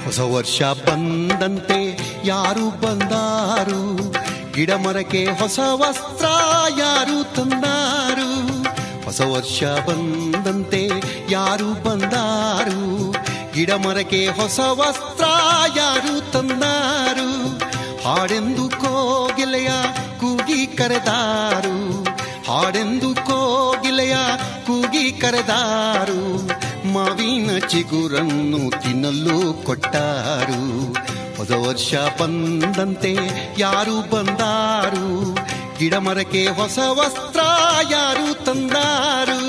ಹೊಸ ವರ್ಷ ಬಂದಂತೆ ಯಾರು ಬಂದಾರು ಗಿಡ ಮರಕ್ಕೆ ಹೊಸ ವಸ್ತ್ರ ಯಾರು ತಂದಾರು ಹೊಸ ವರ್ಷ ಬಂದಂತೆ ಯಾರು ಬಂದಾರು ಗಿಡ ಮರಕ್ಕೆ ಹೊಸ ವಸ್ತ್ರ ಯಾರು ತಂದಾರು ಹಾಡೆಂದು ಕೋಗಿಲೆಯ ಕೂಗಿ ಕರೆದಾರು ಹಾಡೆಂದು ಕೋಗಿಲೆಯ ಕೂಗಿ ಕರೆದಾರು ಮಾವಿನ ಚಿಗುರನ್ನು ತಿನ್ನಲು ಕೊಟ್ಟಾರು ಹೊಸ ವರ್ಷ ಬಂದಂತೆ ಯಾರು ಬಂದಾರು ಗಿಡ ಮರಕ್ಕೆ ಹೊಸ ವಸ್ತ್ರ ಯಾರು ತಂದಾರು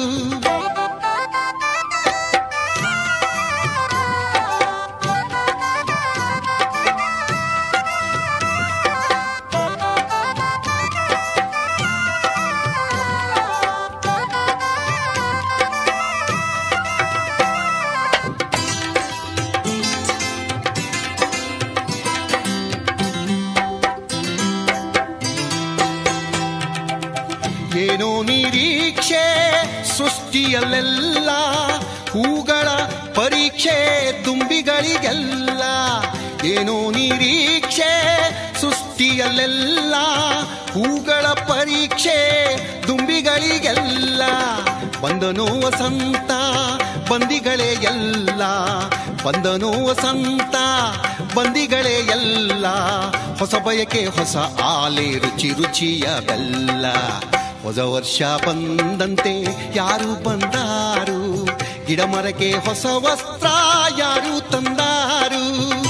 ಏನೋ ನಿರೀಕ್ಷೆ ಸೃಷ್ಟಿಯಲ್ಲೆಲ್ಲ ಹೂಗಳ ಪರೀಕ್ಷೆ ದುಂಬಿಗಳಿಗೆಲ್ಲ ಏನೋ ನಿರೀಕ್ಷೆ ಸೃಷ್ಟಿಯಲ್ಲೆಲ್ಲ ಹೂಗಳ ಪರೀಕ್ಷೆ ದುಂಬಿಗಳಿಗೆಲ್ಲ ಬಂದನೋ ವಸಂತ ಬಂದಿಗಳೇ ಎಲ್ಲ ಬಂದನೋ ವಸಂತ ಬಂದಿಗಳೇ ಎಲ್ಲ ಹೊಸ ಬಯಕೆ ಹೊಸ ಆಲೆ ರುಚಿ ರುಚಿಯ ಬೆಲ್ಲ ಹೊಸ ವರ್ಷ ಬಂದಂತೆ ಯಾರು ಬಂದಾರು ಗಿಡ ಮರಕ್ಕೆ ಹೊಸ ವಸ್ತ್ರ ಯಾರು ತಂದಾರು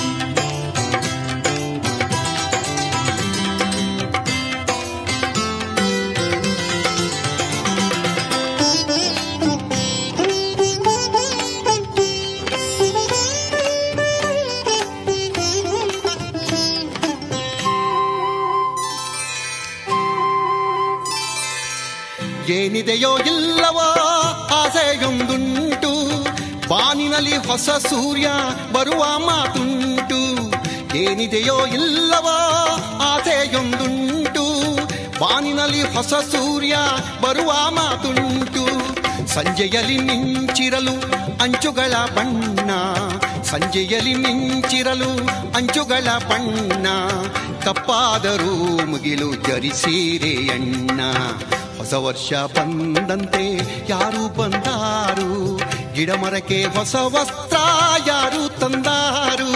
ಏನಿದೆಯೋ ಇಲ್ಲವೋ ಆಸೆಯೊಂದುಂಟು ಬಾನಿನಲ್ಲಿ ಹೊಸ ಸೂರ್ಯ ಬರುವ ಮಾತುಂಟು ಏನಿದೆಯೋ ಇಲ್ಲವೋ ಆಸೆಯೊಂದುಂಟು ಬಾನಿನಲ್ಲಿ ಹೊಸ ಸೂರ್ಯ ಬರುವ ಮಾತುಂಟು ಸಂಜೆಯಲ್ಲಿ ಮಿಂಚಿರಲು ಅಂಚುಗಳ ಬಣ್ಣ ಸಂಜೆಯಲ್ಲಿ ಮಿಂಚಿರಲು ಅಂಚುಗಳ ಬಣ್ಣ ಕಪ್ಪಾದರೂ ಮುಗಿಲು ಜರಿಸೀರೆ ಎಣ್ಣ ಹೊಸ ವರ್ಷ ಬಂದಂತೆ ಯಾರು ಬಂದಾರು ಗಿಡ ಮರಕ್ಕೆ ಹೊಸ ವಸ್ತ್ರ ಯಾರು ತಂದಾರು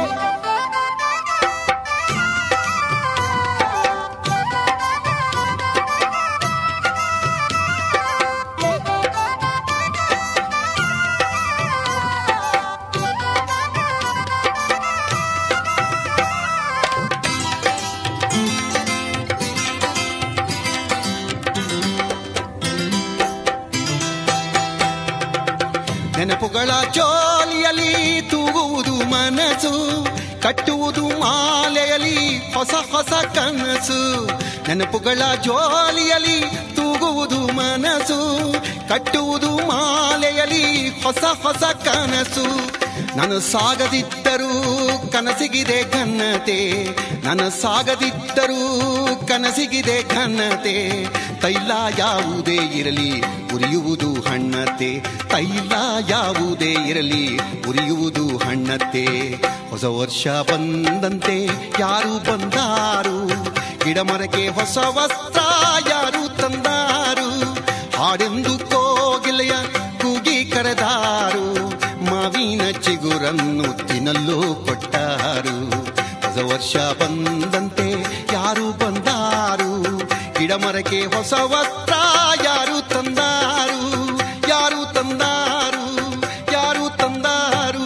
ನೆನಪುಗಳ ಜೋಲಿಯಲ್ಲಿ ತೂಗುವುದು ಮನಸ್ಸು ಕಟ್ಟುವುದು ಮಾಲೆಯಲ್ಲಿ ಹೊಸ ಹೊಸ ಕನಸು ನೆನಪುಗಳ ಜೋಲಿಯಲ್ಲಿ ತೂಗುವುದು ಮನಸ್ಸು ಕಟ್ಟುವುದು ಮಾಲೆಯಲ್ಲಿ ಹೊಸ ಹೊಸ ಕನಸು ನಾನು ಸಾಗದಿದ್ದರೂ ಕನಸಿಗಿದೆ ಘನತೆ ನನ್ನ ಸಾಗದಿದ್ದರೂ ಕನಸಿಗಿದೆ ಘನತೆ ತೈಲ ಯಾವುದೇ ಇರಲಿ ಉರಿಯುವುದು ಹಣ್ಣತೆ ತೈಲ ಯಾವುದೇ ಇರಲಿ ಉರಿಯುವುದು ಹಣ್ಣತೆ ಹೊಸ ವರ್ಷ ಬಂದಂತೆ ಯಾರು ಬಂದಾರು ಗಿಡ ಮರಕ್ಕೆ ಹೊಸ ವಸ್ತ್ರ ಯಾರು ತಂದಾರು ಹಾಡೆಂದು ಕೋಗಿಲೆಯ ಕೂಗಿ ಕರೆದಾರು ಮಾವಿನ ಚಿಗುರನ್ನು ತಿನ್ನಲು ಕೊಟ್ಟಾರು ಹೊಸ ವರ್ಷ ಬಂದಂತೆ ಯಾರು ಬಂದಾರು ಗಿಡ ಮರಕ್ಕೆ ಹೊಸ ವಸ್ತ್ರ ಯಾರು ತಂದಾರು ಯಾರು ತಂದಾರು ಯಾರು ತಂದಾರು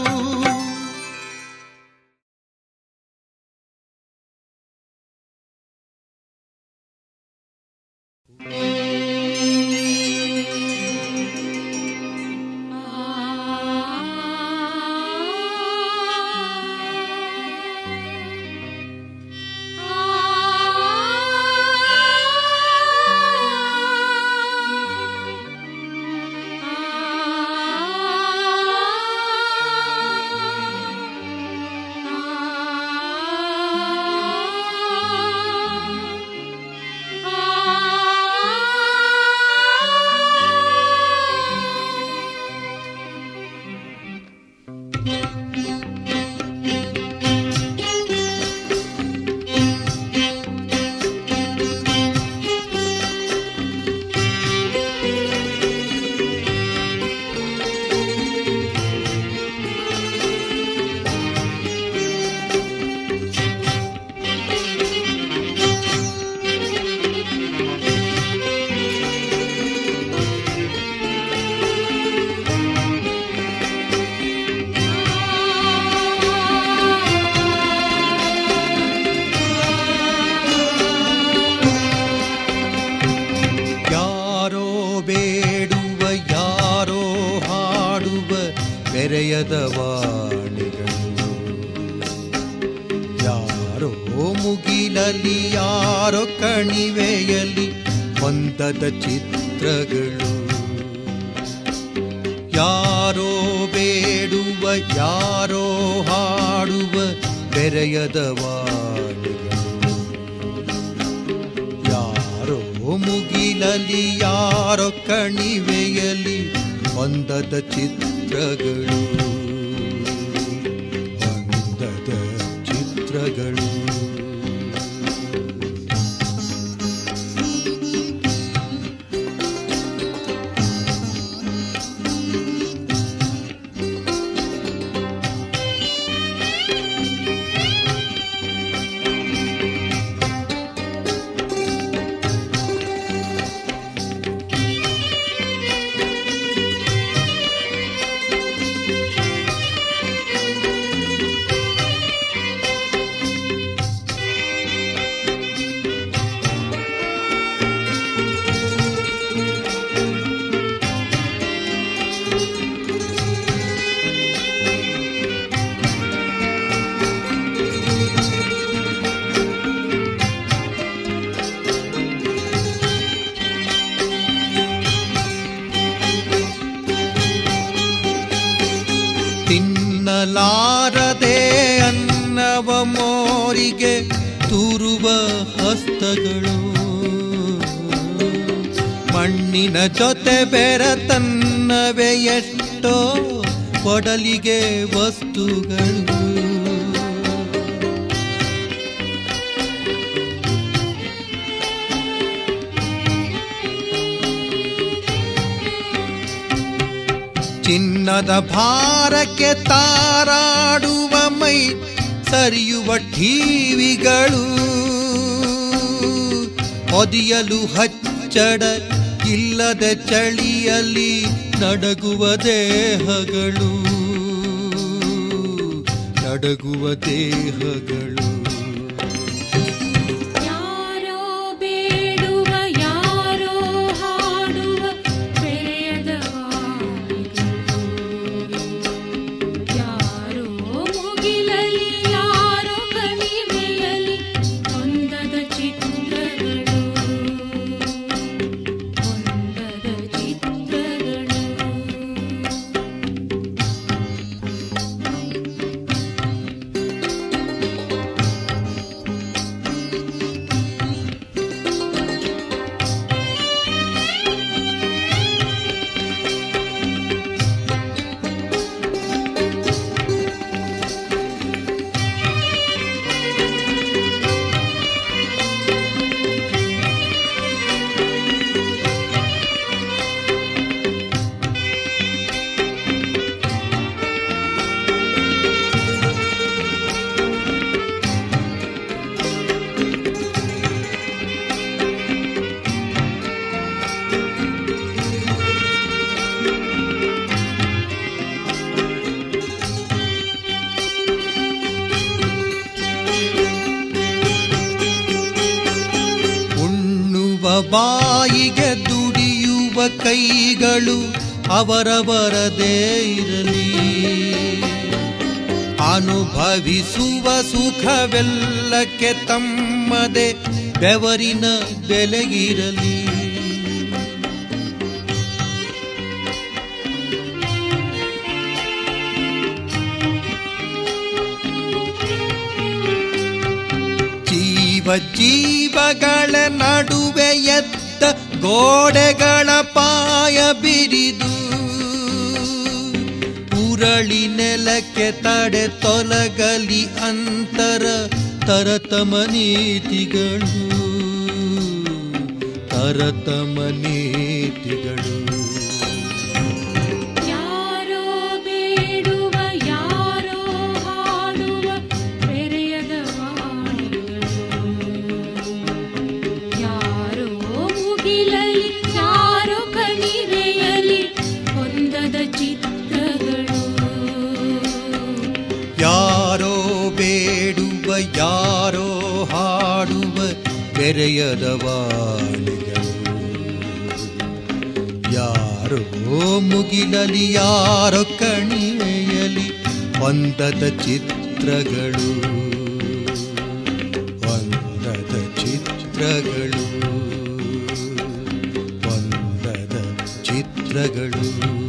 ಆ ಬೆರೆಯದ ವಾಣಿಗಳು ಯಾರೋ ಮುಗಿಲಲಿ ಯಾರೋ ಕಣಿವೆಯಲ್ಲಿ ಹೊಂದದ ಚಿತ್ರಗಳು ಯಾರೋ ಬೇಡುವ ಯಾರೋ ಹಾಡುವ ಬೆರೆಯದ ವಾಣಿಗಳು ಯಾರೋ ಮುಗಿಲಲಿ ಯಾರೋ ಕಣಿವೆಯಲ್ಲಿ ಹೊಂದದ ಚಿತ್ರಗಳು ಹೊಂದದ ಚಿತ್ರಗಳು ತಿನ್ನಲಾರದೆ ಅನ್ನವ ಮೋರಿಗೆ ತೂರುವ ಹಸ್ತಗಳು ಮಣ್ಣಿನ ಜೊತೆ ಬೆರತನ್ನವೆ ಎಷ್ಟೋ ಕೊಡಲಿಗೆ ವಸ್ತುಗಳು ಚಿನ್ನದ ಭಾರಕ್ಕೆ ತಾರಾಡುವ ಮೈ ಸರಿಯುವ ಠೀವಿಗಳು ಹೊದಿಯಲು ಹಚ್ಚಡ ಇಲ್ಲದ ಚಳಿಯಲ್ಲಿ ನಡಗುವ ದೇಹಗಳು ನಡಗುವ ದೇಹಗಳು ಯಾರೋ ಬೇಡುವ ಯಾರೋ ಹಾಡುವ ಬೆರೆಯದ ವಾಣಿಗಳು. ಯಾರೋ ಮುಗಿಲಲಿ ಯಾರೋ ಕಣಿವೆಯಲ್ಲಿ ಹೊಂದದ ಚಿತ್ರಗಳು ಹೊಂದದ ಚಿತ್ರಗಳು ಉಣ್ಣುವ ಬಾಯಿಗೆ ದುಡಿಯುವ ಕೈಗಳು ಅವರವರದೇ ಇರಲಿ ಅನುಭವಿಸುವ ಸುಖವೆಲ್ಲಕ್ಕೆ ತಮ್ಮದೇ ಬೆವರಿನ ಬೆಲೆಗಿರಲಿ ಜೀವ ಜೀವಗಳ ನಡುವೆ ಎದ್ದ ಗೋಡೆಗಳ ಪಾಯ ಬಿರಿದು ಉರಳಿ ನೆಲಕ್ಕೆ ತಡೆ ತೊಲಗಲಿ ಅಂತರ ತರತಮ ನೀತಿಗಳು ತರತಮ ನೀತಿಗಳು ಯಾರೋ ಬೇಡುವ ಯಾರೋ ಹಾಡುವ ಬೆರೆಯದ ವಾಣಿಗಳು. ಯಾರೋ ಮುಗಿಲಲಿ ಯಾರೋ ಕಣಿವೆಯಲಿ ಹೊಂದದ ಚಿತ್ರಗಳು ಯಾರೋ ಬೇಡುವ ಯಾರೋ ಹಾಡುವ ಬೆರೆಯದ ವಾಣಿಗಳು ಯಾರೋ ಯಾರೋ ಮುಗಿಲಲಿ ಯಾರೋ ಕಣಿವೆಯಲಿ ಒಂದದ ಚಿತ್ರಗಳು ಒಂದದ ಚಿತ್ರಗಳು ಒಂದದ ಚಿತ್ರಗಳು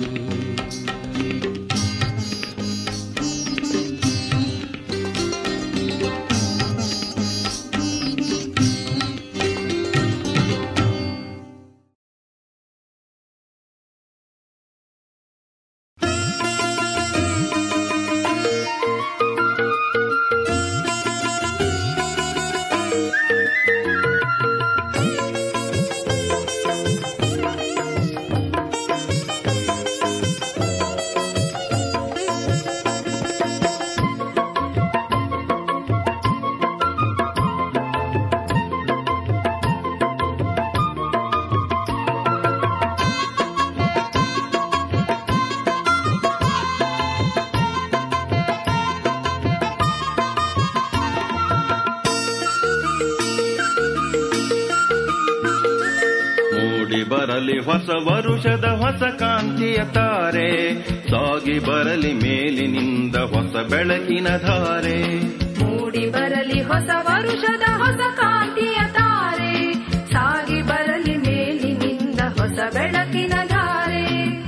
ಮೂಡಿ ಬರಲಿ ಹೊಸ ವರುಷದ ಹೊಸ ಕಾಂತಿಯ ತಾರೆ ಸಾಗಿ ಬರಲಿ ಮೇಲಿನಿಂದ ಹೊಸ ಬೆಳಕಿನ ಧಾರೆ ಮೂಡಿ ಬರಲಿ ಹೊಸ ವರುಷದ ಹೊಸ ಕಾಂತಿಯ ತಾರೆ ಸಾಗಿ ಬರಲಿ ಮೇಲಿನಿಂದ ಹೊಸ ಬೆಳಕಿನ ಧಾರೆ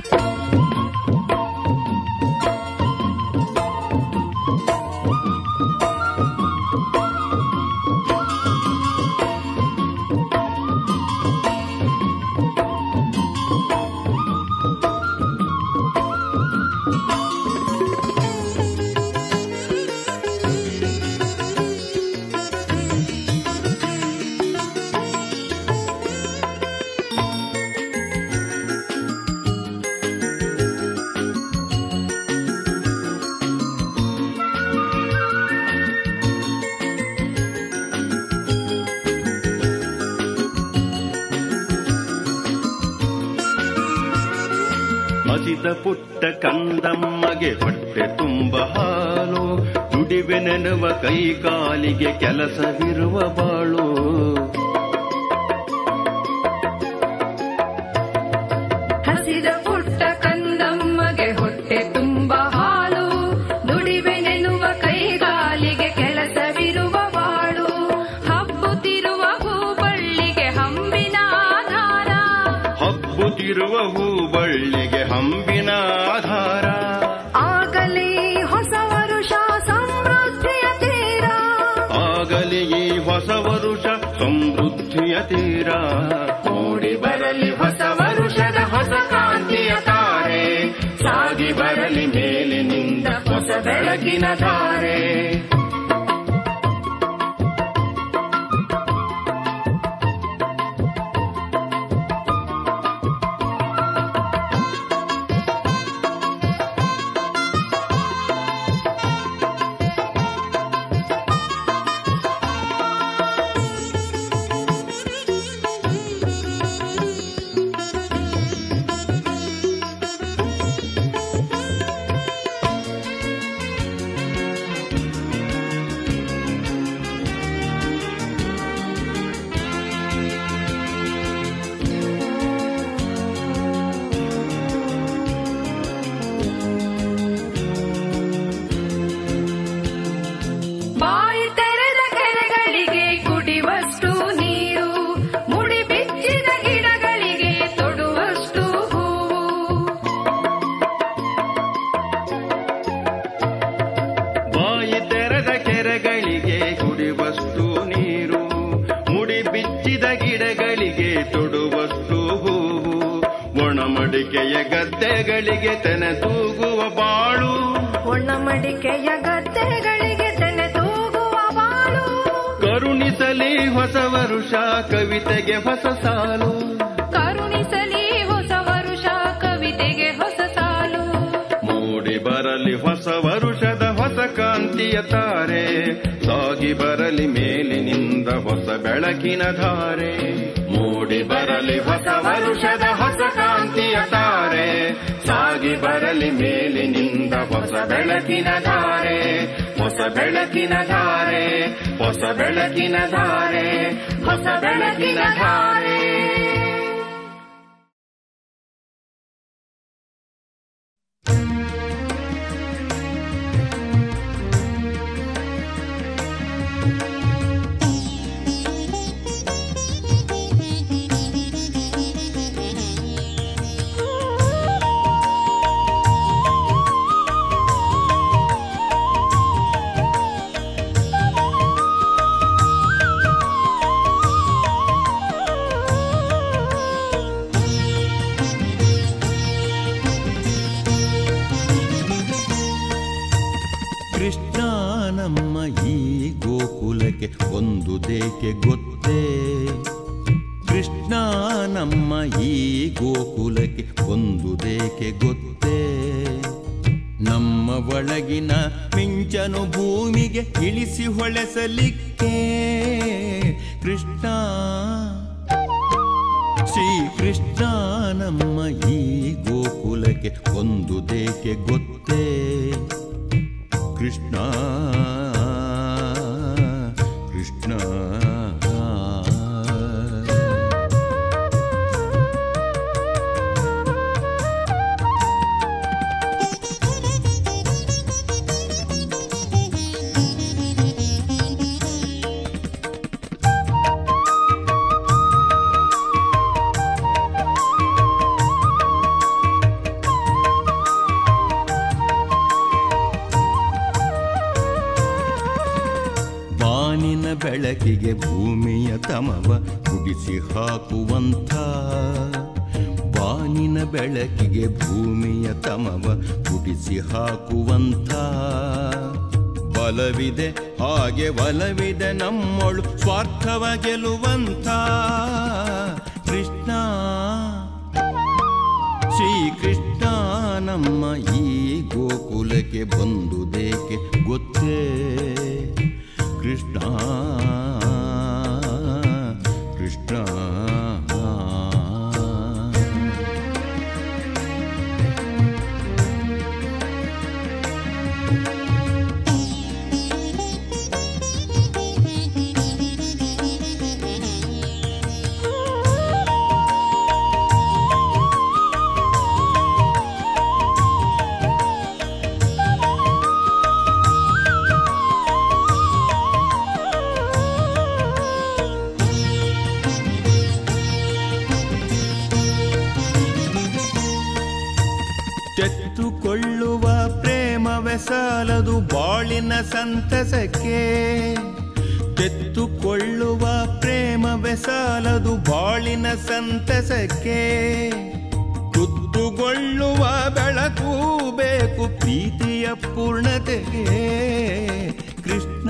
ಹಸಿದ ಪುಟ್ಟ ಕಂದಮ್ಮಗೆ ಹೊಟ್ಟೆ ತುಂಬ ಹಾಲು ದುಡಿವೆ ನೆನವ ಕೈ ಕಾಲಿಗೆ ಕೆಲಸವಿರುವ ಬಾಳು ಹಸಿದ ಪುಟ್ಟ ಕಂದಮ್ಮಗೆ ಹೊಟ್ಟೆ ತುಂಬ ಹಾಲು ದುಡಿವೆ ನೆನುವ ಕೈಗಾಲಿಗೆ ಕೆಲಸವಿರುವ ಬಾಳು ಹಬ್ಬುತ್ತಿರುವ ಹೂಬಳ್ಳಿಗೆ ಹಂಬಿನ ಆಧಾರ ಹಬ್ಬುತ್ತಿರುವ ಹೂಬಳ್ಳಿಗೆ ಹಂಬಿನ ಆಧಾರ ಆಗಲಿ ಹೊಸ ವರುಷ ಸಮೃದ್ಧಿಯ ತೀರ ಆಗಲಿ ಈ ಹೊಸ ವರುಷ ಸಮೃದ್ಧಿಯ ತೀರ ಮೂಡಿ ಬರಲಿ ಹೊಸ ವರುಷದ ಹೊಸ ಕಾಂತಿಯ ತಾರೆ ಸಾಗಿ ಬರಲಿ ಮೇಲಿನಿಂದ ಹೊಸ ಬೆಳಕಿನ ಧಾರೆ ಬಾಯಿ ತೆರೆದ ಕೆರೆಗಳಿಗೆ ಕುಡಿವಷ್ಟು ನೀರು ಮುಡಿ ಬಿಚ್ಚಿದ ಗಿಡಗಳಿಗೆ ತೊಡುವಷ್ಟು ಹೂವು ಬಾಯಿ ತೆರೆದ ಕೆರೆಗಳಿಗೆ ಕುಡಿವಷ್ಟು ನೀರು ಮುಡಿ ಬಿಚ್ಚಿದ ಗಿಡಗಳಿಗೆ ತೊಡುವಷ್ಟು ಹೂವು ಒಣಮಡಿಕೆಯ ಗದ್ದೆಗಳಿಗೆ ತೆನೆ ತೂಗುವ ಬಾಳು ಒಣ ಮಡಿಕೆಯ ಗದ್ದೆಗಳಿಗೆ ತೆನೆ ತೂಗುವ ಬಾಳು ಕರುಣಿಸಲಿ ಹೊಸ ವರುಷ ಕವಿತೆಗೆ ಹೊಸ ಸಾಲು ಕರುಣಿಸಲಿ ಹೊಸ ವರುಷ ಕವಿತೆಗೆ ಹೊಸ ಸಾಲು ಮೂಡಿ ಬರಲಿ ಹೊಸ ವರುಷದ ಹೊಸ ಕಾಂತಿಯ ತಾರೆ ಸಾಗಿ ಬರಲಿ ಮೇಲಿನಿಂದ ಹೊಸ ಬೆಳಕಿನ ಧಾರೆ ಮೂಡಿ ಬರಲಿ ಹೊಸ ವರುಷದ ಹೊಸ ಕಾಂತಿಯ ತಾರೆ ಸಾಗಿ ಬರಲಿ ಮೇಲಿನಿಂದ ಹೊಸ ಬೆಳಕಿನ ಧಾರೆ ಹೊಸ ಬೆಳಕಿನ ಧಾರೆ ಹೊಸ ಬೆಳಕಿನ ಧಾರೆ ಹೊಸ ಬೆಳಕಿನ ಧಾರೆ ಈ ಗೋಕುಲಕ್ಕೆ ಒಂದು ದೇಕೆ ಗೊತ್ತೇ ಕೃಷ್ಣ ನಮ್ಮ ಈ ಗೋಕುಲಕ್ಕೆ ಒಂದು ದೇಕೆ ಗೊತ್ತೇ ನಮ್ಮ ಒಳಗಿನ ಮಿಂಚನು ಭೂಮಿಗೆ ಇಳಿಸಿ ಹೊಳೆಸಲಿಕ್ಕೆ ಕೃಷ್ಣ ಶ್ರೀ ಕೃಷ್ಣ ನಮ್ಮ ಈ ಗೋಕುಲಕ್ಕೆ ಒಂದು ದೇಕೆ ಗೊತ್ತೇ ಕೃಷ್ಣ ಕೃಷ್ಣ ಬಾನಿನ ಬೆಳಕಿಗೆ ಭೂಮಿಯ ತಮವ ಕುಡಿಸಿ ಹಾಕುವಂಥ ಬಾನಿನ ಬೆಳಕಿಗೆ ಭೂಮಿಯ ತಮವ ಕುಡಿಸಿ ಹಾಕುವಂಥ ಬಲವಿದೆ ಹಾಗೆ ಬಲವಿದೆ ನಮ್ಮೊಳು ಸ್ವಾರ್ಥವ ಗೆಲ್ಲುವಂಥ ಕೃಷ್ಣ ಶ್ರೀಕೃಷ್ಣ ನಮ್ಮ ಈ ಗೋಕುಲಕ್ಕೆ ಬಂದುದೇಕೆ ಗೊತ್ತೇ ಕೃಷ್ಣ ಕೃಷ್ಣ ತೆತ್ತುಕೊಳ್ಳುವ ಪ್ರೇಮವೇ ಸಾಲದು ಬಾಳಿನ ಸಂತಸಕ್ಕೆ ತೆತ್ತುಕೊಳ್ಳುವ ಪ್ರೇಮವೇ ಸಾಲದು ಬಾಳಿನ ಸಂತಸಕ್ಕೆ ತುತ್ತುಗೊಳ್ಳುವ ಬೆಳಕು ಬೇಕು ಪ್ರೀತಿಯ ಪೂರ್ಣತೆಗೆ ಕೃಷ್ಣ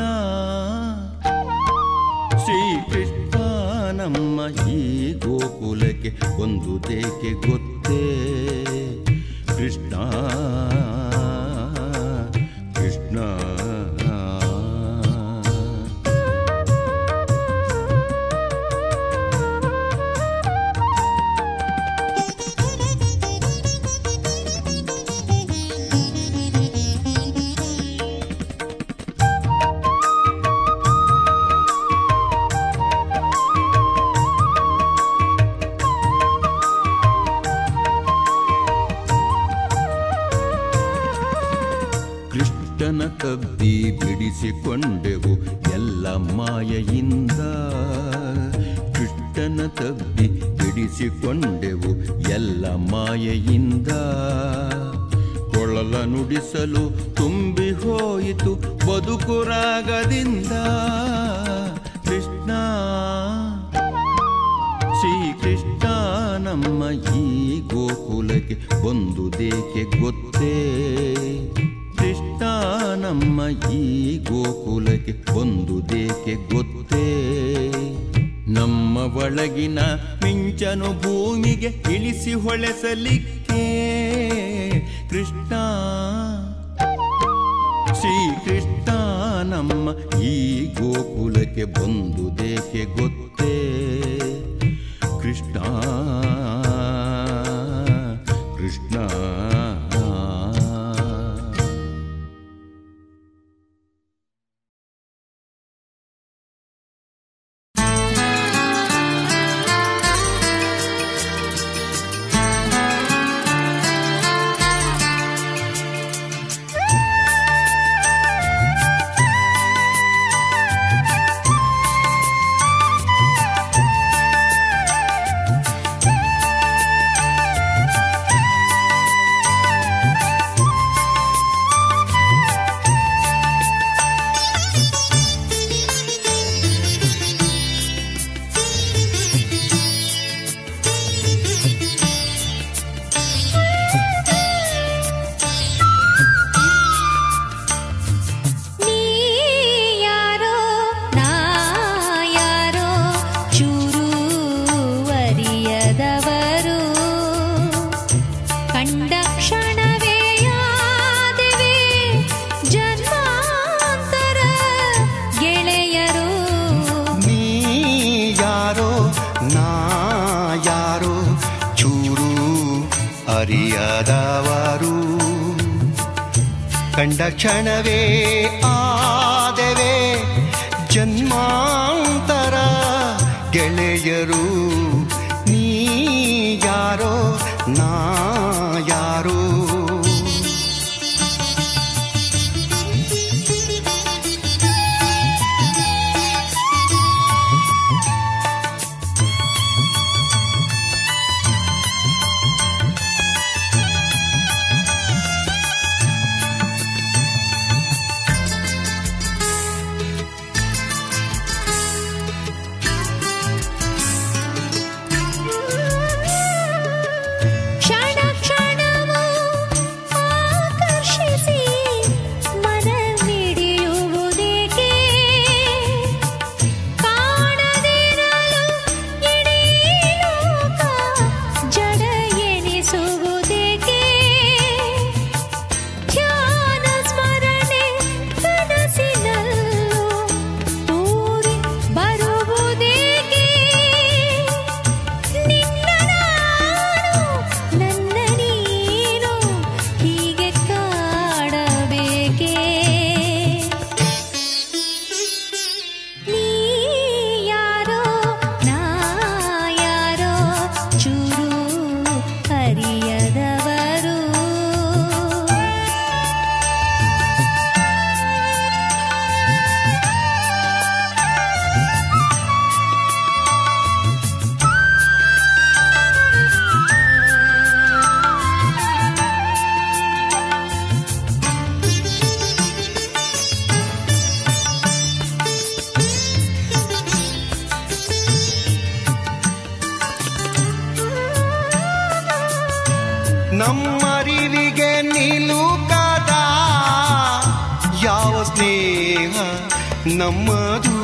ಶ್ರೀಕೃಷ್ಣ ನಮ್ಮ ಈ ಗೋಕುಲಕ್ಕೆ ಒಂದು ದೇಕೆ ಗೊತ್ತೇ ಕೃಷ್ಣ ಕೃಷ್ಣ ಕೃಷ್ಣನ ಕಬ್ಬಿ ಬಿಡಿಸಿಕೊಂಡೆವು ಎಲ್ಲ ಮಾಯೆಯಿಂದ ಕೃಷ್ಣನ ತಬ್ಬಿ ಬಿಡಿಸಿಕೊಂಡೆವು ಎಲ್ಲ ಮಾಯೆಯಿಂದ ಕೊಳಲ ನುಡಿಸಲು ತುಂಬಿ ಹೋಯಿತು ಬದುಕು ರಾಗದಿಂದ ಕೃಷ್ಣ ಶ್ರೀಕೃಷ್ಣ ನಮ್ಮ ಈ ಗೋಕುಲಕ್ಕೆ ಒಂದು ದೇಕೆ ಗೊತ್ತೇ ಕೃಷ್ಣ ನಮ್ಮ ಈ ಗೋಕುಲಕ್ಕೆ ಒಂದು ದೇಕೆ ಗೊತ್ತೇ ನಮ್ಮ ಒಳಗಿನ ಮಿಂಚನು ಭೂಮಿಗೆ ಇಳಿಸಿ ಹೊಳೆಸಲಿಕ್ಕೆ ಕೃಷ್ಣ ಶ್ರೀಕೃಷ್ಣ ನಮ್ಮ ಈ ಗೋಕುಲಕ್ಕೆ ಬಂದುದೇಕೆ ಗೊತ್ತೇ ಕೃಷ್ಣ ಕೃಷ್ಣ ಿ ಕಂಡ ಕ್ಷಣವೇ ಆದೆವೆ ಜನ್ಮಾಂತರ ಗೆಳೆಯರು ನೀ ಯಾರೋ ನಾ ಯಾರೋ ಕ್ಷಣ ಕ್ಷಣವೂ ಆಕರ್ಷಿಸಿ ಮನ ಮಿಡಿಯುವುದೇಕೆ ಕಾಣದಿರಲು ಇಡೀ ಲೋಕ ಜಡ ಎನಿಸುವುದೇಕೆ ಧ್ಯಾನ ಸ್ಮರಣೆ ಕನಸಿನಲ್ಲೂ ತೂರಿ ಬರುವುದೇಕೆ ನಿನ್ನ ನಾನು ನನ್ನ ನೀನು ಹೀಗೆ ಕಾಡಬೇಕೆ ನೀ ಯಾರೋ ನಾ ಯಾರೋ ಚೂರು ಹರಿಯದವರು ನಮ್ಮರಿವಿಗೆ ನಿಲುಕದ ಯಾವ ಸ್ನೇಹ ನಮ್ಮದು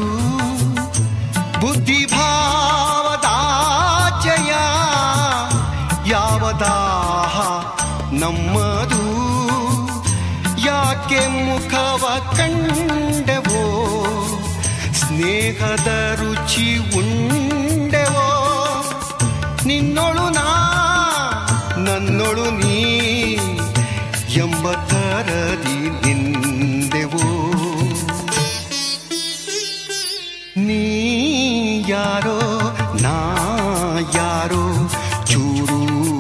ಬುದ್ಧಿಭಾವದಾಚಯ ಯಾವ ದಾಹ ನಮ್ಮದು ಯಾಕೆ ಮುಖವ ಕಂಡೆವೋ ಸ್ನೇಹದ ರುಚಿ ಉಂಡೆವೋ ನಿನ್ನೊಳು ನಾ ನನ್ನೊಳು ನೀ ಎಂಬ ತರದಿ ನಿಂದೆವೋ ನೀ ಯಾರೋ ನಾ ಯಾರೋ ಚೂರು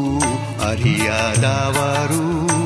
ಅರಿಯದವರು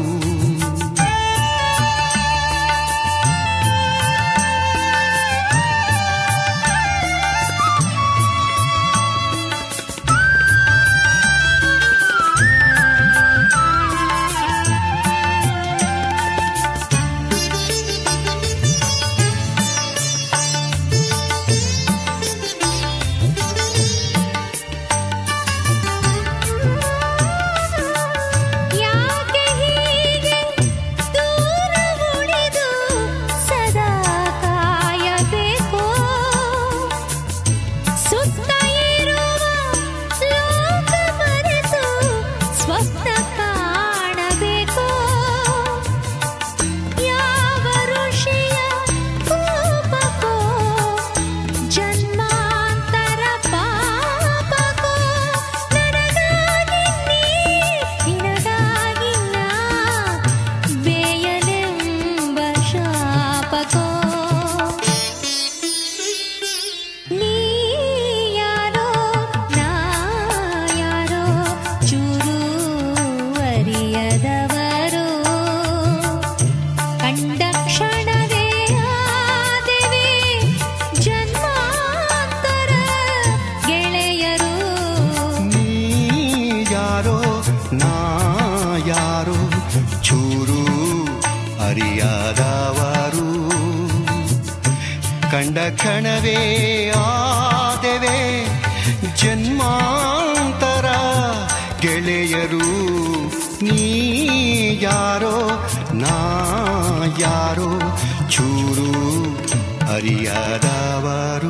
ಯಾಕೆ ಹೀಗೆ ದೂರ ಉಳಿದು ಸದಾ ಕಾಯಬೇಕು ಸುತ್ತ ಇರುವ ಲೋಕ ಮರೆತು ಸ್ವಪ್ನ ಕಾಣಬೇಕು ಯಾವ ಋಷಿಯ ಕೋಪಕ್ಕೋ ಜನ್ಮಾಂತರ ಪಾಪಕ್ಕೋ ನನಗಾಗಿ ನೀ ನಿನಗಾಗಿ ನಾ ಬೇಯಲೆಂಬ ಶಾಪಕೋ ನೀ ಯಾರೋ ನಾ ಯಾರೋ ಚೂರು ಅರಿಯದವರು ಕಂಡ ಕ್ಷಣವೇ ಆದೆವೆ ಜನ್ಮಾಂತರ ಗೆಳೆಯರು ನೀ ಯಾರೋ ನಾ ಯಾರೋ ಚೂರು ಅರಿಯಾದವರು ಕಂಡ ಕ್ಷಣವೇ ಆದೆವೆ ಜನ್ಮಾಂತರ ಗೆಳೆಯರು ನೀ ಯಾರೋ ನಾ ಯಾರೋ ಚೂರು ಅರಿಯದವರು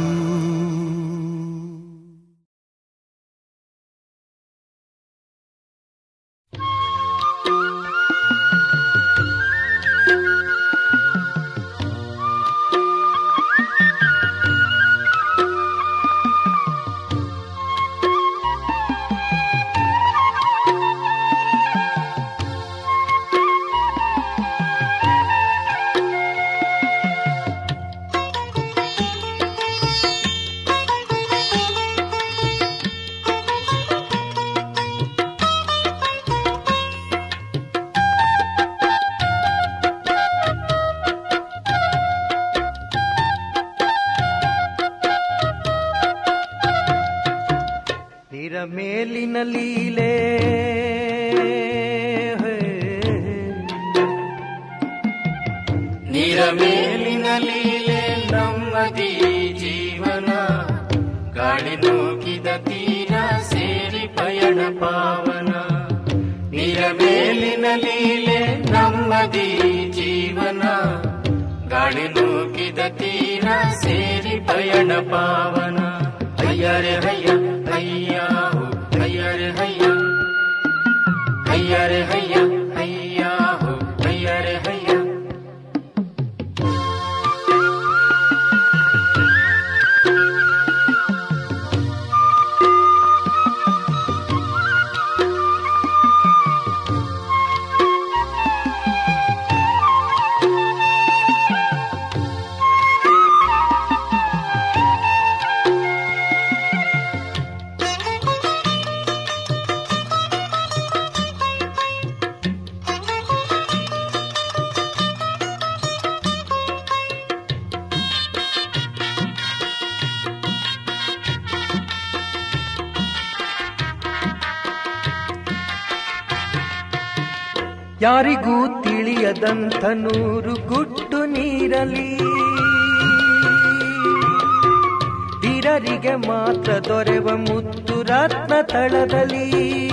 ಿ ಮೇಲಿನ ಲೀಲೆ ನೀರ ಮೇಲಿನ ಲೀಲೆ ನಮ್ಮದಿ ಜೀವನ ಗಾಳಿ ನೂಕಿದ ತೀರ ಸೇರಿ ಪಯಣ ಪಾವನ ನೀರ ಮೇಲಿನ ಲೀಲೆ ನಮ್ಮದಿ ಜೀವನ ಗಾಳಿ ನೂಕಿದ ತೀರ ಸೇರಿ ಪಯಣ ಪಾವನ ಅಯ್ಯರೆ ಹಯ್ಯ ಅಯ್ಯ ಹೋ, ಅಯ್ಯರೆ ಹಯ್ಯ ಅಯ್ಯರೆ ಹಯ್ಯ ಅಯ್ಯ ಹೋ, ಅಯ್ಯರೆ ಹಯ್ಯ ಯಾರಿಗೂ ತಿಳಿಯದಂಥ ನೂರು ಗುಟ್ಟು ನೀರಲಿ ಧೀರರಿಗೆ ಮಾತ್ರ ದೊರೆವ ಮುತ್ತು ರತ್ನ ತಳದಲ್ಲಿ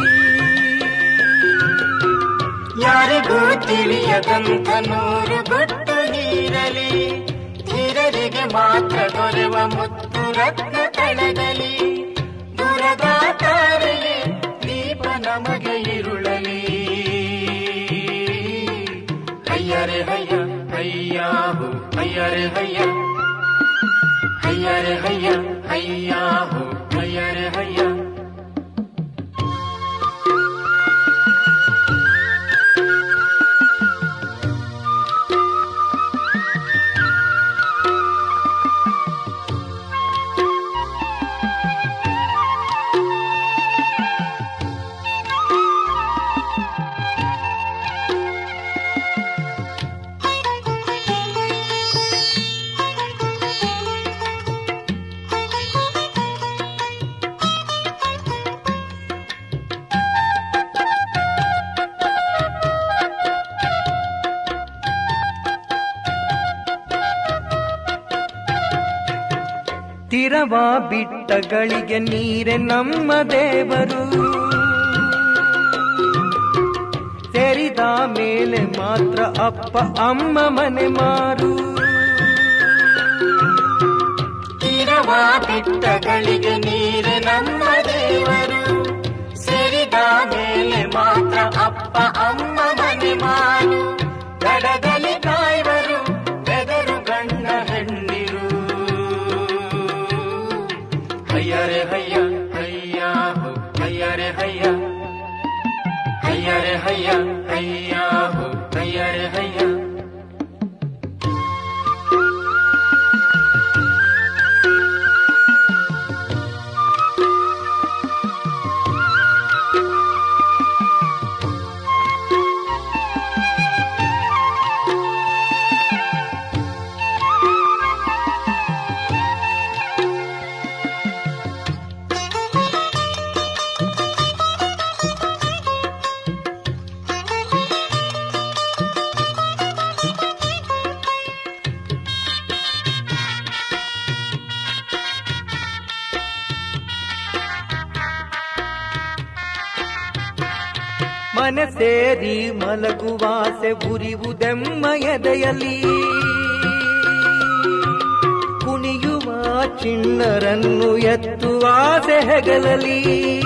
ಯಾರಿಗೂ ತಿಳಿಯದಂತ ನೂರು ಗುಟ್ಟು ನೀರಲಿ ಧೀರರಿಗೆ ಮಾತ್ರ ದೊರೆವ ಮುತ್ತು ರತ್ನ ತಳಗಲಿ ದೂರದ ತಾರೆಯೇ ದೀಪ ನಮಗೆ ಇರುಳಲಿ ಅಯ್ಯರೆ ಹಯ್ಯ ಅಯ್ಯ ಹೋ ಅಯ್ಯರೆ ಹಯ್ಯ ಅಯ್ಯರೆ ಹಯ್ಯ ಅಯ್ಯ ಹೋ ಅಯ್ಯರೆ ಹಯ್ಯ ತಿರವ ಬಿಟ್ಟಗಳಿಗೆ ನೀರೆ ನಮ್ಮ ದೇವರು ತೆರಿದ ಮೇಲೆ ಮಾತ್ರ ಅಪ್ಪ ಅಮ್ಮ ಮನೆ ಮಾರು ತೀರವ ಬಿಟ್ಟಗಳಿಗೆ ನೀರು ನಮ್ಮ ದೇವರು ಸೇರಿದ ಮೇಲೆ ಮಾತ್ರ ಅಪ್ಪ ಅಮ್ಮ ಮನೆ ಮಾರು ಗಡಗಲಿ ಕಾಯ್ವರು ಬೆದರು ಗಂಡ ಹೆಣ್ಣಿರು ಹಯ್ಯರೆ ಹಯ್ಯ ಹಯ್ಯ ಹೋ ಹಯ್ಯರೆ ಹಯ್ಯ ಹಯ್ಯರೆ ಹಯ್ಯ ಹಯ್ಯ ಹೋ ಹಯ್ಯರೆ ಹಯ್ಯ ಮನೆ ಸೇರಿ ಮಲಗುವಾಸೆ ಉರಿವುದೆಮ್ಮ ಎದೆಯಲ್ಲಿ ಕುಣಿಯುವ ಚಿಣ್ಣರನ್ನು ಎತ್ತುವಾಸೆ ಹೆಗಲಲಿ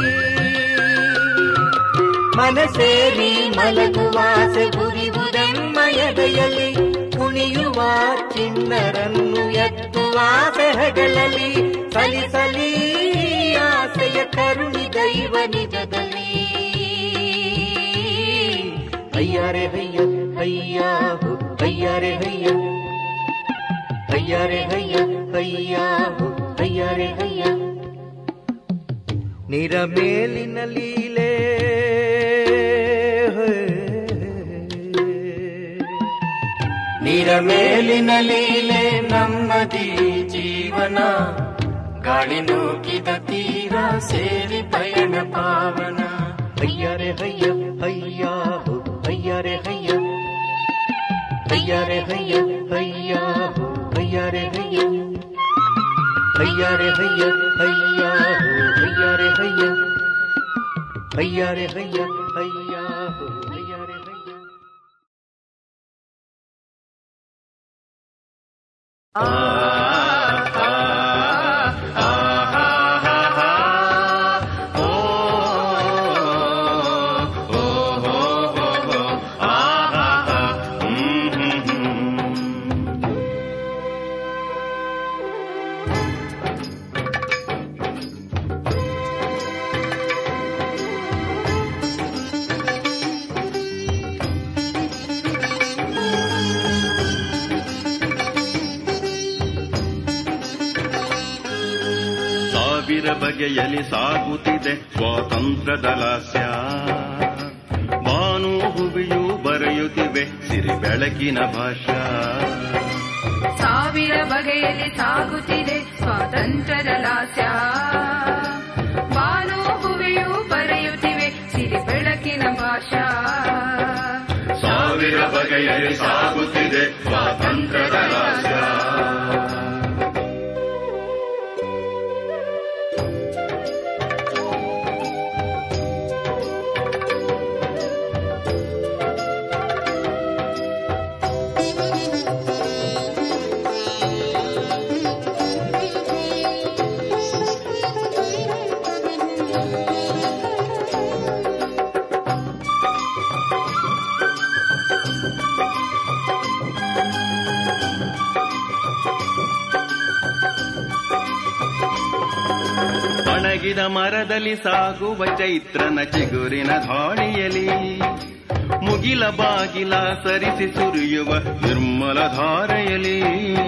ಮನೆ ಸೇರಿ ಮಲಗುವಾಸೆ ಉರಿವುದೆಮ್ಮ ಎದೆಯಲ್ಲಿ ಕುಣಿಯುವ ಚಿಣ್ಣರನ್ನು ಎತ್ತುವಾಸೆ ಹೆಗಲಲಿ ಸಲಿಸಲಿ ಆಸೆಯ ಕರುಣಿ ದೈವ ನಿಜದಲ್ಲಿ ಅಯ್ಯಾರೆ ಹಯ್ಯ ಅಯ್ಯ ಹೋ ಅಯ್ಯಾರೆ ಹಯ್ಯ ಅಯ್ಯಾರೆ ಹಯ್ಯ ಅಯ್ಯ ಹೋ ಅಯ್ಯಾರೆ ಹಯ್ಯ ನಿರ ಮೇಲಿನ ಲೀಲೆ ನೀರ ಮೇಲಿನ ಲೀಲೆ ನಮ್ಮದಿ ಜೀವನ ಗಾಳಿ ನೂಕಿದ ತೀರ ಸೇರಿ ಪಯಣ ಪಾವನ ಹಯ್ಯಾರೆ ಹಯ್ಯ ಹಯ್ಯ ಹೋ ಹಯ್ಯಾರೆ ಹಯ್ಯ ಹಯ್ಯಾರೆ ಹಯ್ಯ ಹಯ್ಯ ಹೋ ಹಯ್ಯಾರೆ ಹಯ್ಯ ಹಯ್ಯಾರೆ ಹಯ್ಯ ಹಯ್ಯ ಹೋ ಹಯ್ಯಾರೆ ಹಯ್ಯ ಹಯ್ಯಾರೆ ಹಯ್ಯ ಹಯ್ಯ ಹೋ ಹಯ್ಯಾರೆ ಹಯ್ಯ ಸಾವಿರ ಬಗೆಯಲ್ಲಿ ಸಾಗುತ್ತಿದೆ ಸ್ವಾತಂತ್ರ್ಯದ ಲಾಸ್ಯ ಬಾನು ಹುಬಿಯು ಬರೆಯುತ್ತಿವೆ ಸಿರಿ ಬೆಳಕಿನ ಭಾಷಾ ಸಾವಿರ ಬಗೆಯಲ್ಲಿ ಸಾಗುತ್ತಿದೆ ಸ್ವಾತಂತ್ರ್ಯದ ಲಾಸ್ಯ ಬಾನು ಹೂವೆಯು ಬರೆಯುತ್ತಿವೆ ಸಿರಿ ಬೆಳಕಿನ ಭಾಷಾ ಸಾವಿರ ಬಗೆಯಲ್ಲಿ ಸಾಗುತ್ತಿದೆ ಸ್ವಾತಂತ್ರ್ಯದ ಲಾಸ್ಯ ಒಣಗಿದ ಮರದಲ್ಲಿ ಸಾಗುವ ಚೈತ್ರನ ಚಿಗುರಿನ ಧಾಳಿಯಲಿ ಮುಗಿಲ ಬಾಗಿಲ ಸರಿಸಿ ಸುರಿಯುವ ನಿರ್ಮಲ ಧಾರೆಯಲಿ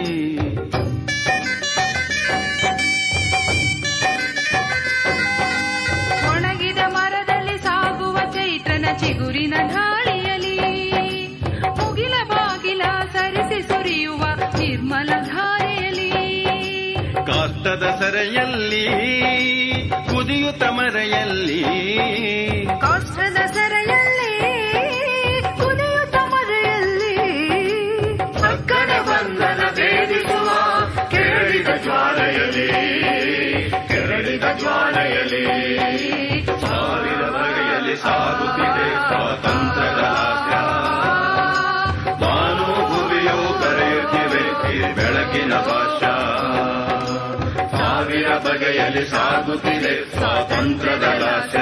ಒಣಗಿದ ಮರದಲ್ಲಿ ಸಾಗುವ ಚೈತ್ರನ ಚಿಗುರಿನ ಧಾಳಿಯಲಿ ಮುಗಿಲ ಬಾಗಿಲ ಸರಿಸಿ ಸುರಿಯುವ ನಿರ್ಮಲ ಧಾರೆಯಲಿ ಕಾಷ್ಟದ ಸೆರೆಯಲ್ಲಿ ಕುದಿಯುತ್ತ ಮರೆಯಲ್ಲಿ ಕಾಷ್ಟದ ಸೆರೆಯಲ್ಲಿ ಕುದಿಯುತ್ತ ಮರೆಯಲ್ಲಿ ಸಕ್ಕನ ಬಂಧನ ಭೇದಿಸುವ ಕೆರಳಿದ ಜ್ವಾಲೆಯಲಿ ಕೆರಳಿದ ಜ್ವಾಲೆಯಲಿ ಸಾವಿರ ಬಗೆಯಲ್ಲಿ ಸಾಗುತ್ತಿದೆ ಸ್ವಾತಂತ್ರ್ಯದ ಹಾಸ್ಯ ಬಾನು ಭುವಿಯು ಕರೆಯುತ್ತಿವೆ ಈ ಬೆಳಕಿನ ಭಾಷಾ ಸಾವಿರ ಬಗೆಯಲ್ಲಿ ಸಾಗುತ್ತಿದೆ ಸ್ವಾತಂತ್ರ್ಯದ ಲಾಸ್ಯ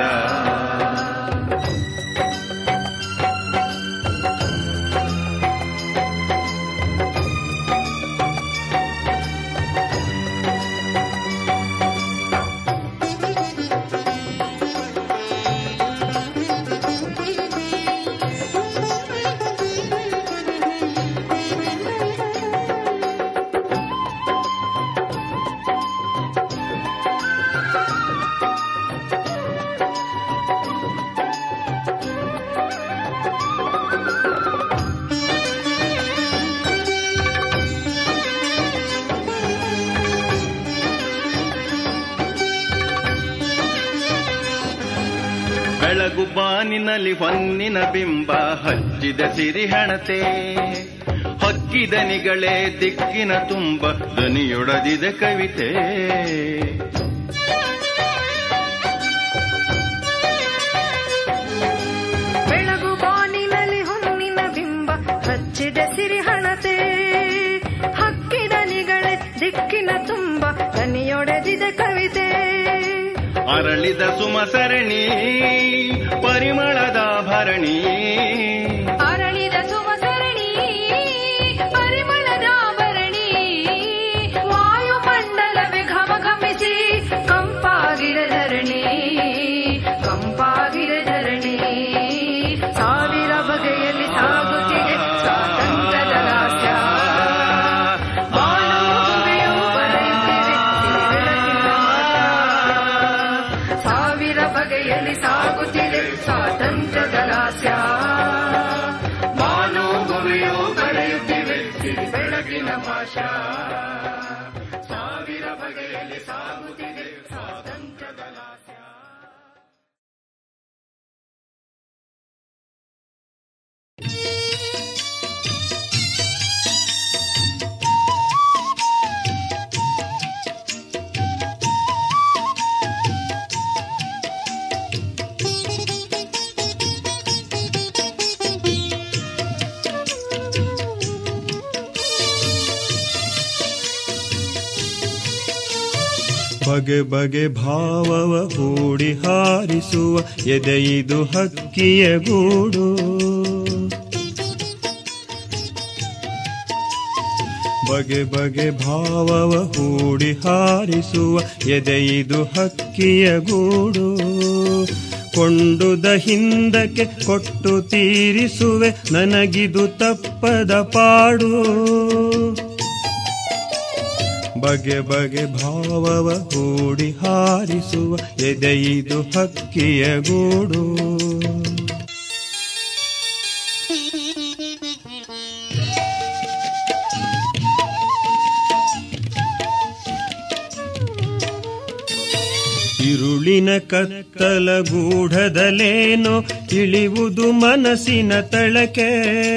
ಬೆಳಗು ಬಾನಿನಲ್ಲಿ ಹೊನ್ನಿನ ಬಿಂಬ ಹಚ್ಚಿದ ಸಿರಿಹಣತೆ ಹಕ್ಕಿದನಿಗಳೇ ದಿಕ್ಕಿನ ತುಂಬ ದನಿಯೊಡದಿದೆ ಕವಿತೆ ಬೆಳಗು ಬಾನಿನಲ್ಲಿ ಹೊನ್ನಿನ ಬಿಂಬ ಹಚ್ಚಿದ ಸಿರಿಹಣತೆ ಹಕ್ಕಿದ ನಿಗಳೇ ದಿಕ್ಕಿನ ತುಂಬ ದನಿಯೊಡೆದಿದೆ ಕವಿತೆ ಅರಳಿದ ಸುಮಸರಣಿ ಪರಿಮಳದ ಭರಣಿ ಅರಳಿದ ಸುಮಸರಣಿ ಪರಿಮಳದ ಭರಣಿ ವಾಯುಮಂಡಲವೇ ಘಮ ಘಮಿಸಿ ಕಂಪಾಗಿರ ಧರಣಿ ಕಂಪಾಗಿರ ಧರಣಿ ಸಾವಿರ ಬಗೆಯಲ್ಲಿ ಸಾಗುತ್ತಿದೆ ಸ್ವಾತಂತ್ರ್ಯದ ಲಾಸ್ಯ ಬಾಳು ಹೂವೆಯು ಬರೆಯುತ್ತಿವೆ ಸಿರಿಬೆಳಕಿನ ಆಟ. ಸಾವಿರ ಬಗೆಯಲ್ಲಿ ಸಾಗುತ್ತಿದೆ ಸ್ವಾತಂತ್ರ್ಯದ ಲಾಸ್ಯ ಬಗೆ ಬಗೆ ಭಾವವ ಹೂಡಿ ಹಾರಿಸುವ ಎದೆಯಿದು ಹಕ್ಕಿಯ ಗೂಡು ಬಗೆ ಬಗೆ ಭಾವವ ಹೂಡಿ ಹಾರಿಸುವ ಎದೆಯಿದು ಹಕ್ಕಿಯ ಗೂಡು ಕೊಂಡುದ ಹಿಂದಕ್ಕೆ ಕೊಟ್ಟು ತೀರಿಸುವೆ ನನಗಿದು ತಪ್ಪದ ಪಾಡು ಬಗೆ ಬಗೆ ಭಾವವ ಹೂಡಿ ಹಾರಿಸುವ ಎದೆಯಿದು ಹಕ್ಕಿಯ ಗೂಡು ಇರುಳಿನ ಕತ್ತಲ ಗೂಢದಲೇನೋ ಇಳಿವುದು ಮನಸ್ಸಿನ ತಳಕೆ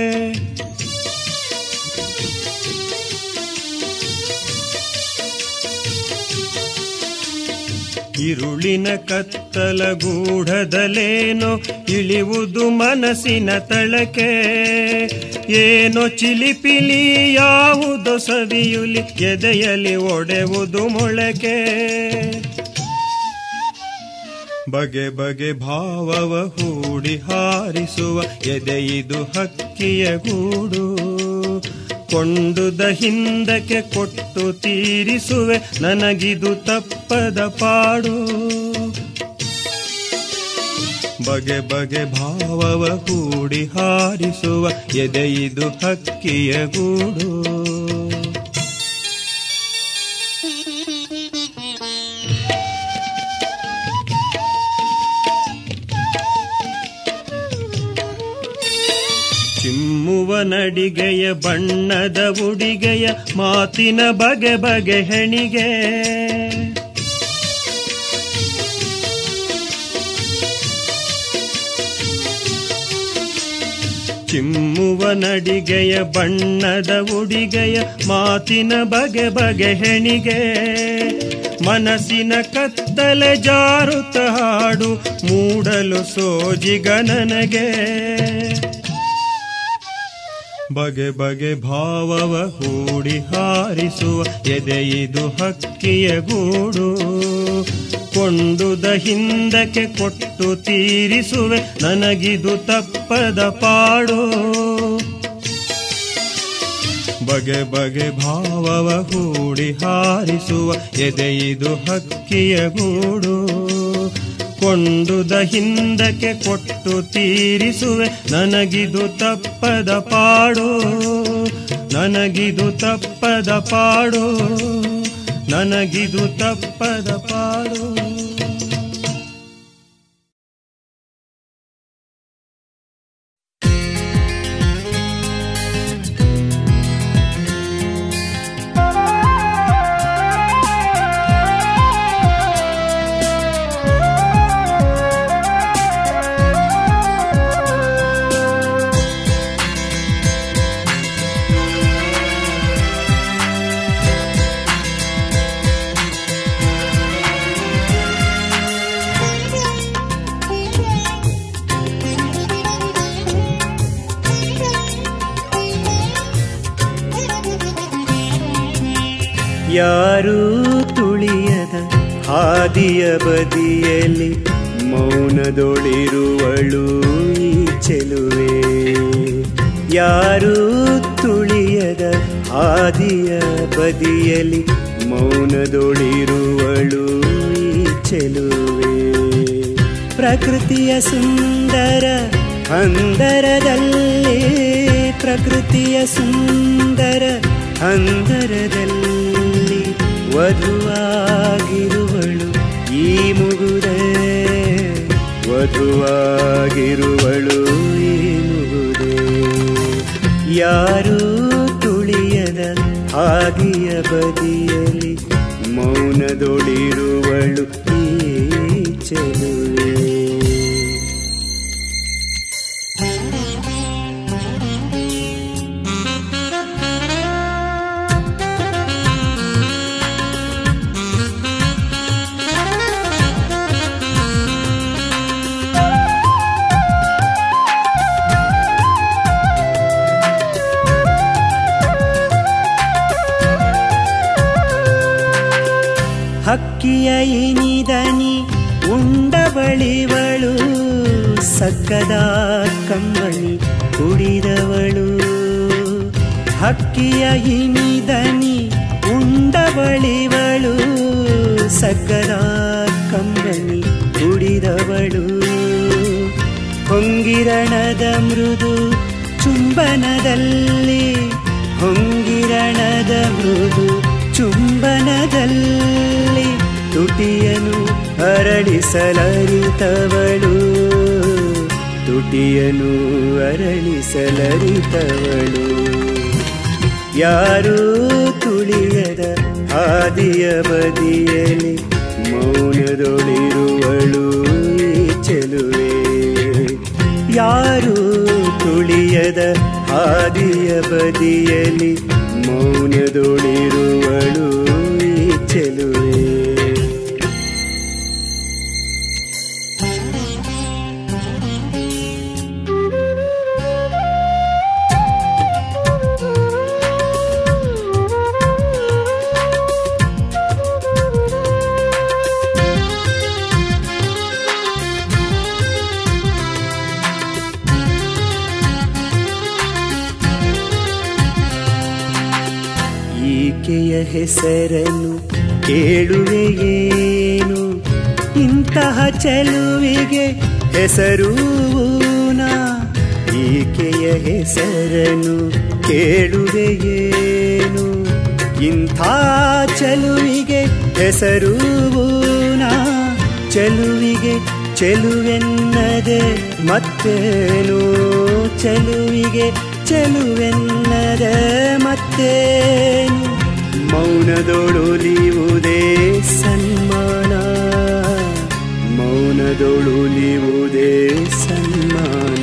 ಇರುಳಿನ ಕತ್ತಲ ಗೂಢದಲೇನೋ ಇಳಿವುದು ಮನಸ್ಸಿನ ತಳಕೆ ಏನೋ ಚಿಲಿಪಿಲಿ ಯಾವುದೋ ಸವಿಯುಲಿ ಎದೆಯಲ್ಲಿ ಒಡೆವುದು ಮೊಳಕೆ ಬಗೆ ಬಗೆ ಭಾವವ ಹೂಡಿ ಹಾರಿಸುವ ಎದೆಯಿದು ಹಕ್ಕಿಯ ಗೂಡು ಕೊಂಡುದ ಹಿಂದಕ್ಕೆ ಕೊಟ್ಟು ತೀರಿಸುವೆ ನನಗಿದು ತಪ್ಪದ ಪಾಡು ಬಗೆ ಬಗೆ ಭಾವವ ಹೂಡಿ ಹಾರಿಸುವ ಎದೆಯಿದು ಹಕ್ಕಿಯ ಗೂಡು ಚಿಮ್ಮುವ ನಡಿಗೆಯ ಬಣ್ಣದ ಉಡಿಗೆಯ ಮಾತಿನ ಬಗೆ ಬಗೆ ಹೆಣಿಗೆ ಚಿಮ್ಮುವ ನಡಿಗೆಯ ಬಣ್ಣದ ಉಡಿಗೆಯ ಮಾತಿನ ಬಗೆ ಬಗೆ ಹೆಣಿಗೆ ಮನಸ್ಸಿನ ಕತ್ತಲೆ ಜಾರುತ್ತ ಹಾಡು ಮೂಡಲು ಸೋಜಿಗ ನನಗೆ ಬಗೆ ಬಗೆ ಭಾವವ ಹೂಡಿ ಹಾರಿಸುವ ಎದೆಯಿದು ಹಕ್ಕಿಯ ಗೂಡು ಕೊಂಡುದ ಹಿಂದಕ್ಕೆ ಕೊಟ್ಟು ತೀರಿಸುವೆ ನನಗಿದು ತಪ್ಪದ ಪಾಡು ಬಗೆ ಬಗೆ ಭಾವವ ಹೂಡಿ ಹಾರಿಸುವ ಎದೆಯಿದು ಹಕ್ಕಿಯ ಗೂಡು ಕೊಂಡುದ ಹಿಂದಕ್ಕೆ ಕೊಟ್ಟು ತೀರಿಸುವೆ ನನಗಿದು ತಪ್ಪದ ಪಾಡು ನನಗಿದು ತಪ್ಪದ ಪಾಡು ನನಗಿದು ತಪ್ಪದ ಪಾಡು ಯಾರೂ ತುಳಿಯದ ಹಾದಿಯ ಬದಿಯಲ್ಲಿ ಮೌನದೊಳಿರುವಳು ಈ ಚೆಲುವೆ ಯಾರೂ ತುಳಿಯದ ಹಾದಿಯ ಬದಿಯಲ್ಲಿ ಮೌನದೊಳಿರುವಳು ಈ ಚೆಲುವೆ ಪ್ರಕೃತಿಯ ಸುಂದರ ಹಂದರದಲ್ಲಿ ಪ್ರಕೃತಿಯ ಸುಂದರ ಹಂದರದಲ್ಲಿ ವಧುವಾಗಿರುವಳು ಈ ಮುಗುದೆ ವಧುವಾಗಿರುವಳು ಈ ಮುಗುದೆ ಯಾರೂ ತುಳಿಯದ ಹಾದಿಯ ಬದಿಯಲ್ಲಿ ಮೌನದೊಳಿರುವಳು ಈ ಚೆಲುವೆ ಹಕ್ಕಿಯ ಇನಿದನಿ ಉಂಡಬಳಿವಳು ಸಕ್ಕದ ಕಮ್ಮನಿ ಕುಡಿದವಳು ಹಕ್ಕಿಯ ಇನಿದನಿ ಉಂಡಬಳಿವಳು ಸಕ್ಕದ ಕಮ್ಮನಿ ಕುಡಿದವಳು ಹೊಂಗಿರಣದ ಮೃದು ಚುಂಬನದಲ್ಲಿ ಹೊಂಗಿರಣದ ಮೃದು ಚುಂಬನದಲ್ಲಿ ತುಟಿಯನು ಅರಳಿಸಲರಿತವಳು ತುಟಿಯನು ಅರಳಿಸಲರಿತವಳು ಯಾರೂ ತುಳಿಯದ ಹಾದಿಯ ಬದಿಯಲಿ ಮೌನದೊಳಿರುವಳು ಈ ಚೆಲುವೆ ಯಾರೂ ತುಳಿಯದ ಹಾದಿಯ ಬದಿಯಲಿ ಮೌನದೊಳಿರುವಳು ಈ ಚೆಲುವೆ ಈಕೆಯ ಹೆಸರನ್ನು ಕೇಳುವೆಯೇನು ಇಂತಹ ಚೆಲುವಿಗೆ ಹೆಸರೂನಾ ಈಕೆಯ ಹೆಸರನ್ನು ಕೇಳುವೆಯೇನು ಇಂಥ ಚೆಲುವಿಗೆ ಹೆಸರೂನಾ ಚೆಲುವಿಗೆ ಚೆಲುವೆನ್ನದೆ ಮತ್ತೇನು ಚೆಲುವಿಗೆ ಚೆಲುವೆನ್ನದೆ ಮತ್ತೇನು ಮೌನದೊಳುಲಿಯುವುದೇ ಸನ್ಮಾನ ಮೌನದೊಳುಲಿಯುವುದೇ ಸನ್ಮಾನ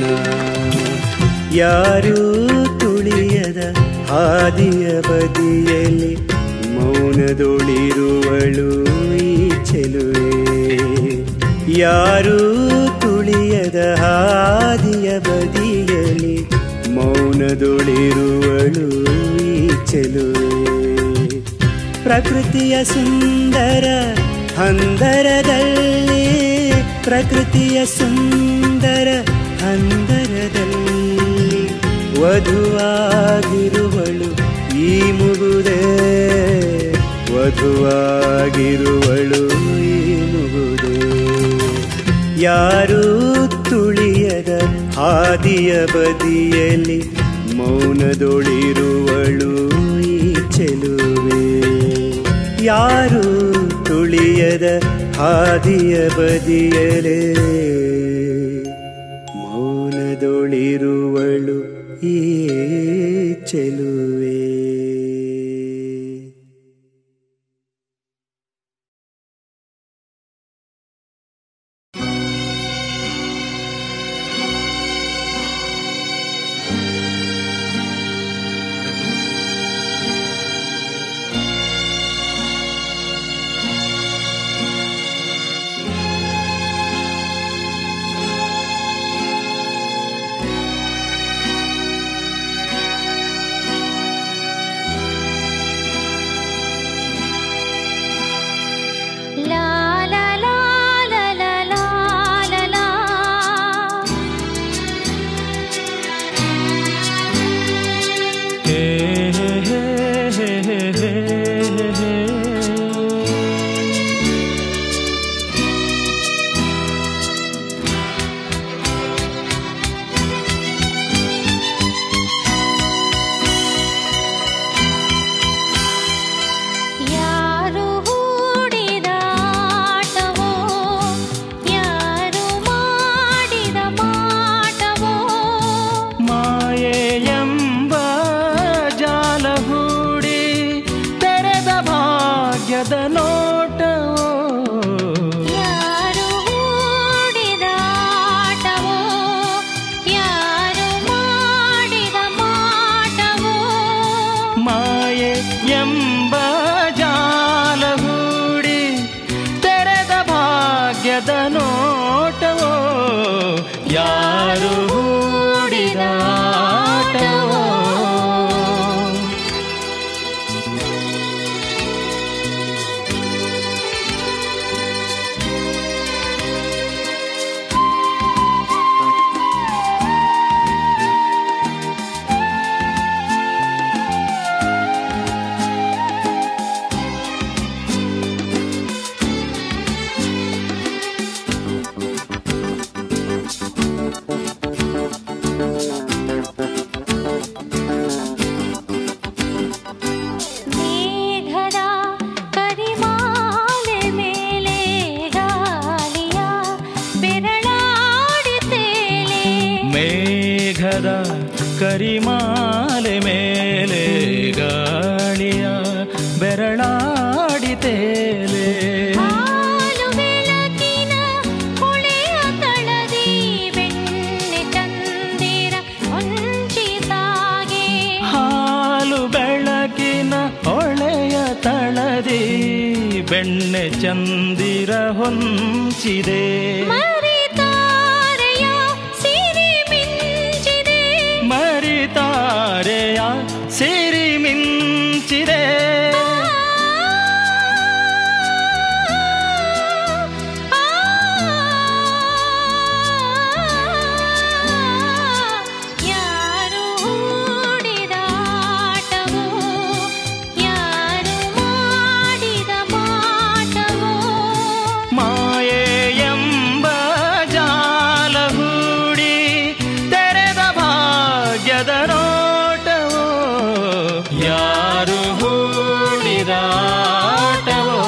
ಯಾರೂ ತುಳಿಯದ ಹಾದಿಯ ಬದಿಯಲ್ಲಿ ಮೌನದೊಳಿರುವಳು ಈ ಚೆಲುವೆ ಯಾರೂ ತುಳಿಯದ ಹಾದಿಯ ಬದಿಯಲ್ಲಿ ಮೌನದೊಳಿರುವಳು ಈ ಚೆಲುವೆ ಪ್ರಕೃತಿಯ ಸುಂದರ ಹಂದರದಲ್ಲಿ ಪ್ರಕೃತಿಯ ಸುಂದರ ಹಂದರದಲ್ಲಿ ವಧುವಾಗಿರುವಳು ಈ ಮುಗುದೆ ವಧುವಾಗಿರುವಳು ಈ ಮುಗುದೆ ಯಾರೂ ತುಳಿಯದ ಹಾದಿಯ ಬದಿಯಲ್ಲಿ ಮೌನದೊಳಿರುವಳು ಈ ಚೆಲುವೆ ಯಾರೂ ತುಳಿಯದ ಹಾದಿಯ ಬದಿಯಲೇ ಮೌನದೊಳಿರುವಳು ಈ ಚೆಲುವೆ ಲಾ ಲಾ ಲಾ ಲಾ ಲಾ ಲಾ ಲಾ ಲಾ. ಯಾರು ಹೂಡಿದ ಆಟವೋ ಯಾರು ಮಾಡಿದ ಮಾಟವೋ ಮಾಯೆಯೆಂಬ ಜಾಲ ಹೂಡಿ ತೆರೆದ ಭಾಗ್ಯದ ನೋಟವೋ ಯಾರು ಹೂಡಿದ ಆಟವೋ ಯಾರು ಮಾಡಿದ ಮಾಟವೋ ಮಾಯೆ ಎಂಬ ಜಾಲ ಹೂಡಿ ತೆರೆದ ಭಾಗ್ಯದ ನೋಟವೋ ಯಾರು ಹೂಡಿದ ಆಟವೋ ಕರಿಮಾಲೆ ಮೇಲೆ ಗಾಳಿಯ ಬೆರಳಾಡಿ ತೇಲೆ ಹಾಲು ಬೆಳಕಿನ ಹೊಳೆಯ ತಳದಿ ಬೆಣ್ಣೆ ಚಂದಿರ ಹೊಂಚಿತಾಗೆ ಹಾಲು ಬೆಳಕಿನ ಹೊಳೆಯ ತಳದಿ ಬೆಣ್ಣೆ ಚಂದಿರ ಹೊಂಚಿದೆ ಮರಿತಾರೆಯ ಸಿರಿ ಮಿಂಚಿದೆ ಮರಿತಾರೆಯ ಸಿರಿ ಮಿಂಚಿದೆ ಆ, ಯಾರು ಹೂಡಿದ ಆಟವೋ ಯಾರು ಮಾಡಿದ ಮಾಟವೋ ಮಾಯೆ ಎಂಬ ಜಾಲ ಹೂಡಿ ತೆರೆದ ಭಾಗ್ಯದ ನೋಟವೋ ಯಾರು ಹೂಡಿದ ಆಟವೋ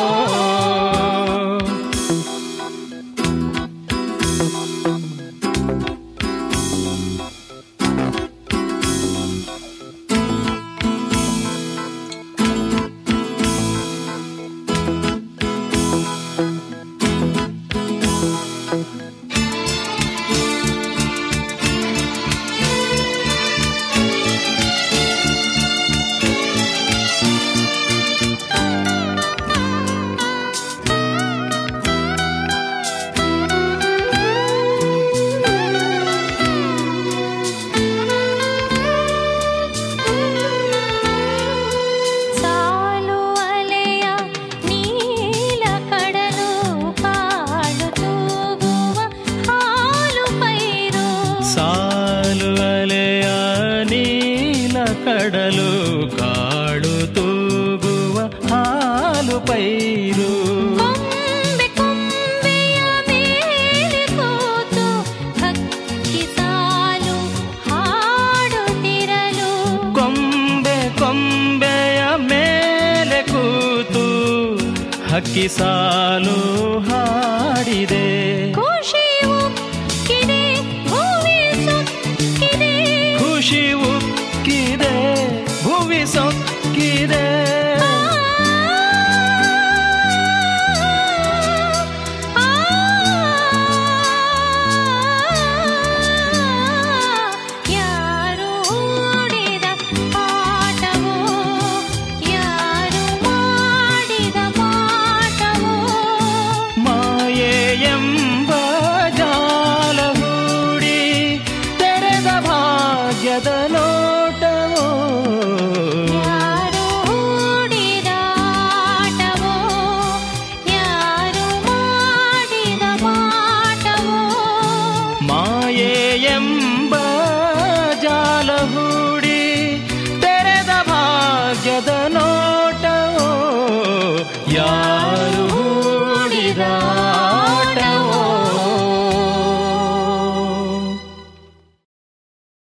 ಸಾಲು ಅಲೆಯ ನೀಲ ಕಡಲು ಕಾಳು ತೂಗುವ ಹಾಲು ಪೈರು ಸಾಲು ಅಲೆಯ ನೀಲ ಕಡಲು ಕಾಳು ತೂಗುವ ಹಾಲು ಪೈರು ಕೊಂಬೆ ಕೊಂಬೆಯ ಮೇಲೆ ಕೂತು ಹಕ್ಕಿ ಸಾಲು ಹಾಡುತ್ತಿರಲು ಕೊಂಬೆ ಕೊಂಬೆಯ ಮೇಲೆ ಕೂತು ಹಕ್ಕಿ ಸಾಲು ಹಾಡಿದೆ ಖುಷಿ ಉಕ್ಕಿದೆ ಭೂಮಿ ಸುಕ್ಕಿದೆ ಖುಷಿ ಉಕ್ಕಿದೆ ಭುವಿ ಸೊಕ್ಕಿದೆ